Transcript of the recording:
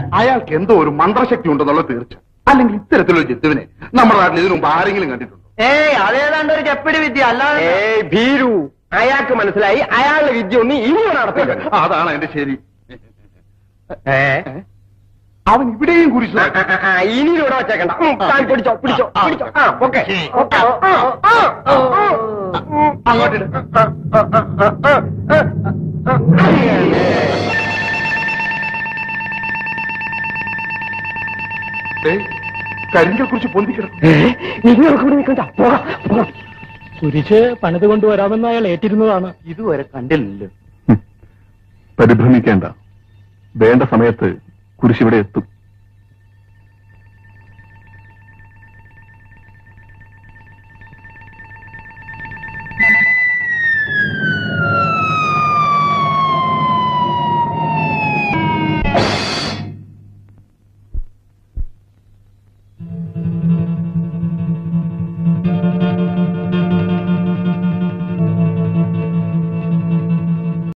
അയാൾക്ക് എന്തോ ഒരു മന്ത്രശക്തി ഉണ്ടെന്നുള്ള തീർച്ച അല്ലെങ്കിൽ ഇത്തരത്തിലൊരു ജന്തുവിനെ നമ്മുടെ നാട്ടിൽ ഇതിനു മുമ്പ് ആരെങ്കിലും കണ്ടിട്ടുണ്ടോ ഏയ് അതേതാണ്ട് ഒരു ചെപ്പിടി വിദ്യ അല്ലാതെ ഏയ് ഭീരു അയാൾക്ക് മനസ്സിലായി അയാളുടെ വിദ്യ ഒന്നും ഇനി നടത്തില്ല അതാണ് എന്റെ ശരി ഏ അവൻ ഇവിടെയും കുരിശു ആ, ആ, ആ, ആ, ഇനി ഇവിടെ വെച്ചേക്കണ്ട ഉം, താൻ പിടിച്ചോ പിടിച്ചോ പിടിച്ചോ ആ ഓക്കെ ഓക്കെ ആ, ആ, ആ, ആ. അങ്ങോട്ടിട് ആ, ആ, ആ, ആ, ആ, ആ. അങ്ങനെ. കരിങ്കൽ കുറിച്ച് പൊന്തിക്കണം ഏ, നിങ്ങൾ കൂടെ നിൽക്കണ്ട പോകാം പോകാം കുരിശ് പണിത് കൊണ്ടുവരാമെന്ന് അയാൾ ഏറ്റിരുന്നതാണ് ഇതുവരെ കണ്ടില്ലല്ലോ പരിഭ്രമിക്കേണ്ട വേണ്ട സമയത്ത് കുരിശിവിടെ എത്തും